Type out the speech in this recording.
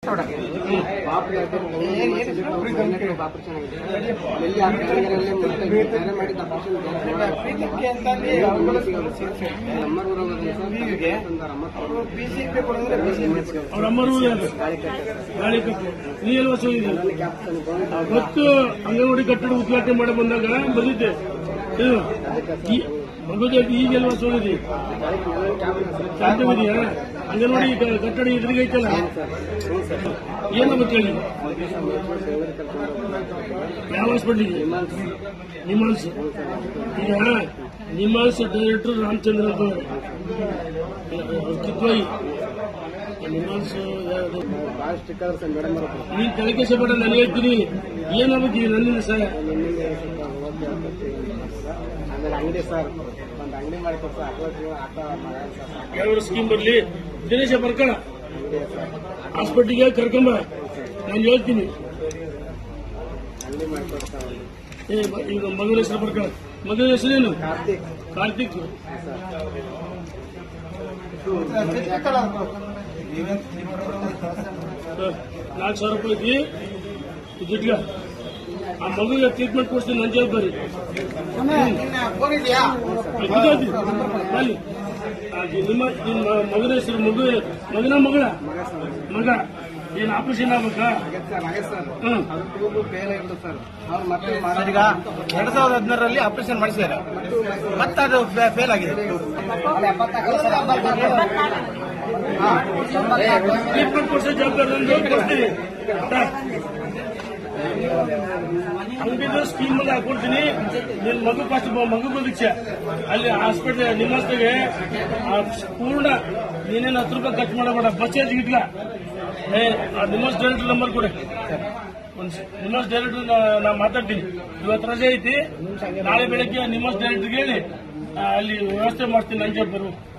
ಪಾಪು ಆಪರೇಷನ್ ಆಗಿದೆ ಎಲ್ಲಿ ಆ ಕೆಳಗಡೆಯಲ್ಲಿ ಮತ್ತೆ ಬೇರೆ ಮಾಡಿದ ಆಪರೇಷನ್ ನಂಬರ್ ಊರಾಗ ಅವ್ರ ಅಮ್ಮರು ಗಾಳಿ ಕಟ್ಟು ನೀ ಎಲ್ಲಿ ಹೊಸ ಹೋಗಿದ್ದೆ ಗೊತ್ತು ಅಂಗನವಾಡಿ ಕಟ್ಟಡ ಉದ್ಘಾಟನೆ ಮಾಡಿ ಬಂದಾಗ ಬಂದಿದ್ದೆ ಇದು ಈ- ಮಗುದ ಈಗೆಲ್ಲ ಹೊಸ ಹೋಗಿದ್ದಿ ಶಾಂತಿ ಇದೆಯಾ ಅಂಗನವಾಡಿ ಕ- ಕಟ್ಟಡ ಎದುರಿಗೆ ಐತಲ್ಲ ಏನು ಮತ್ತೆ ಹೇಳಿ ಯಾವ ಹಾಸ್ಪಿಟ್ಲಿಗೆ ನಿಮಾನ್ಸ್ ಈಗ ನಿಮಾನ್ಸ್ ಡೈರೆಕ್ಟರ್ ರಾಮಚಂದ್ರ ಅಂತ ಕಿತ್ವಾಯಿ ನಿಮಾನ್ಸ್ ಯಾವ್ದು ಭಾಳ ಸ್ಟಿಕ್ಕರ್ ಸರ್ ಮೇಡಮ್ ಅವರು ನೀನ್ ತಲೆ ಕೆಸಬೇಡ ನಾನು ಹೇಳ್ತೀನಿ ಏನಾಗುತ್ತೆ ನನ್ನಿಂದ ಸರ್ ಆಮೇಲೆ ಅಂಗಡಿ ಸರ್ ಒಂದು ಅಂಗಡಿ ಮಾಡಿಕೊಟ್ಟು ಆಟೋ ಆಟೋ ಸರ್ ಯಾವ ಸ್ಕೀಮ್ ಬರ್ಲಿ ದಿನೇಶ ಬರ್ಕಳ ಅಂಗಡಿ ಸರ್ ಹಾಸ್ಪಿಟ್ಲಿಗೆ ಕರ್ಕೊಂಬ ನಾನು ಹೇಳ್ತೀನಿ ಅಂಗಡಿ ಮಾಡಿಕೊಡ್ತಾರೆ ಏ ಬ- ಈಗ ಮಗನ ಹೆಸರು ಬರ್ಕಳ ಮಗನ ಹೆಸರೇನು ಕಾರ್ತಿಕ್ ಕಾರ್ತಿಕ್ ನಾಲ್ಕು ಸಾವಿರ ರೂಪಾಯಿ ಐತಿ ಇದಿಟ್ಗ ಆ ಮಗುಗೆ ಟ್ರೀಟ್ಮೆಂಟ್ ಕೊಡ್ತೀನಿ ನನ್ನ ಜವಾಬ್ದಾರಿ ಇದಾಯ್ತು. ಬನ್ನಿ. ಆ, ನಿಮ್ಮ ನಿಮ್ಮ ಮಗನ ಹೆಸರು ಮಗು ಮಗನ ಮಗಳ ಮಗ ಏನ್ ಆಪರೇಷನ್ ಆಗ್ಬೇಕಾ ಆಗತ್ತೆ ಸರ್ ಆಗತ್ತೆ ಸರ್ ಹ್ಮ್ ಅದು ಟ್ಯೂಬ್ ಫೇಲ್ ಆಗಿಬಿಟ್ಟು ಸರ್ ಅವ್ರು ಮತ್ತೆ ಸರ್ ಈಗ ಎರಡ್ ಸಾವಿರದ ಹದಿನಾರರಲ್ಲಿ ಆಪರೇಷನ್ ಮಾಡಿಸಿದ್ದಾರೆ ಮತ್ತೆ ಅದು ಫೇಲ್ ಆಗಿದೆ ಟ್ರೀಟ್ಮೆಂಟ್ ಕೊಡ್ಸೋ ಜವಾಬ್ದಾರಿ ನಂದು ಕೊಡ್ತೀನಿ ಅಂಗಡಿದು ಸ್ಕೀಮ್ ಅಲ್ಲಿ ಹಾಕೊಡ್ತೀನಿ ನಿನ್ ಮಗು ಫಸ್ಟ್ ಮಗು ಬದುಕ್ಸ ಅಲ್ಲಿ ಹಾಸ್ಪಿಟಲ್ ನಿಮ್ಮಸ್ತಿಗೆ ಪೂರ್ಣ ನೀನೇನು ಹತ್ತು ರೂಪಾಯಿ ಖರ್ಚು ಮಾಡಬೇಡ ಬಸ್ ಚಾರ್ಜ್ ಇಟ್ಲ ಏ ನಿಮ್ಮಸ್ ಡೈರೆಕ್ಟರ್ ನಂಬರ್ ಕೊಡಿ ಒಂದ್ ನಿಮ್ಮಸ್ ಡೈರೆಕ್ಟರ್ ನಾ ಮಾತಾಡ್ತೀನಿ ಇವತ್ತು ರಜೆ ಐತಿ ನಾಳೆ ಬೆಳಗ್ಗೆ ನಿಮ್ಮಸ್ ಡೈರೆಕ್ಟರ್ಗೆ ಹೇಳಿ ಆ, ಅಲ್ಲಿ ವ್ಯವಸ್ಥೆ ಮಾಡ್ತೀನಿ ನಂಗೆ ಬರು